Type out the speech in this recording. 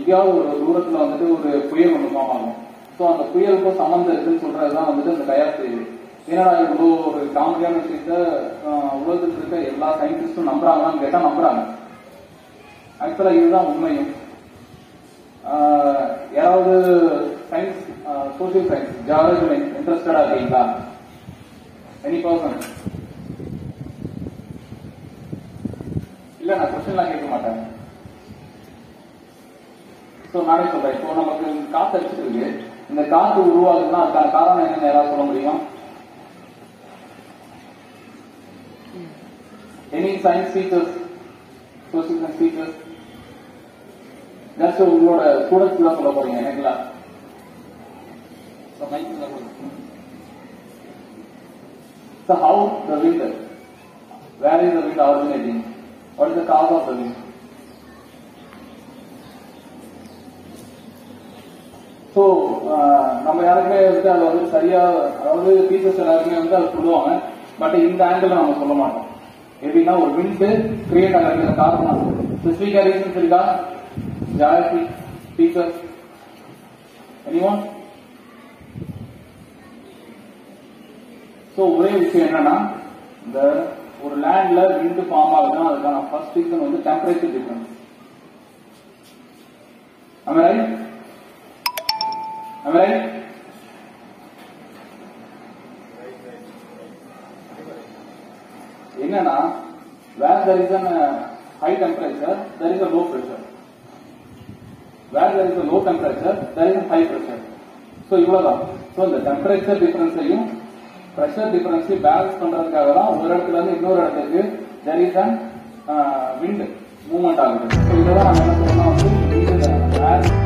எங்கேயாவது ஒரு தூரத்துல வந்துட்டு ஒரு புயல் ஒன்று ஃபார்ம் ஆகும் ஸோ அந்த புயலுக்கும் சம்மந்தம் இருக்குன்னு சொல்றதுதான் வந்துட்டு அந்த கயார் தேவை என்னடா இவ்வளோ ஒரு காமெடியான விஷயத்த ஆஹ், உலகத்தில் இருக்க எல்லா சயின்டிஸ்டும் நம்புறாங்களான்னு கேட்டா நம்புறாங்க ஆக்சுவலா இதுதான் உண்மையும் ஆஹ், யாராவது சயின்ஸ் சோசியல் சயின்ஸ் ஜாலஜி இன்ட்ரெஸ்டடா இருக்கீங்களா எனி பர்சன் இல்ல நான் கொஸ்டின்லாம் கேட்க மாட்டேன் சோ நானே சொல்றேன் இப்போ நமக்கு காத்து அடிச்சிட்டு இருக்கு இந்த காத்து உருவாகுதுன்னா அதுக்கான காரணம் என்னன்னு யாராவது சொல்ல முடியும் any science teachers social science teachers just உங்களோட ஸ்டூடெண்ட்ஸ் தான் சொல்ல போறீங்க எனக்குலாம் So, mic ல கொடுங்க. So how the wind, where is the wind originating? What is the cause of the wind? So நம்ம யாருக்குமே வந்து அதை வந்து சரியா அதாவது டீச்சர்ஸ் எல்லாருமே வந்து அதை சொல்லுவாங்க பட் இந்த ஆங்கிள் நம்ம சொல்ல மாட்டோம் எப்படின்னா ஒரு விண்டு கிரியேட் ஆகிறதுக்கு காரணம் ஸ்பெசிஃபிக் ரீசன்ஸ் இருக்கா ஜாயசி டீச்சர் எனிவன் ஸோ ஒரே விஷயம் என்னன்னா இந்த ஒரு லேண்ட்ல விண்டு ஃபார்ம் ஆகுதுன்னா அதுக்கான ஃபர்ஸ்ட் ரீசன் வந்து temperature difference Am I right? Am I right? என்னன்னா where there is an uh, high temperature there is a low pressure where there is a low temperature there is a high pressure so இவ்வளவுதான் so இந்த temperature difference-ஐயும் pressure difference-ஐயும் balance பண்றதுக்காக தான் ஒரு இடத்துல இருந்து இன்னொரு இடத்துக்கு there is an uh, wind movement ஆகுது so இதெல்லாம் நம்ம என்ன சொல்லலாம் வந்து wind, air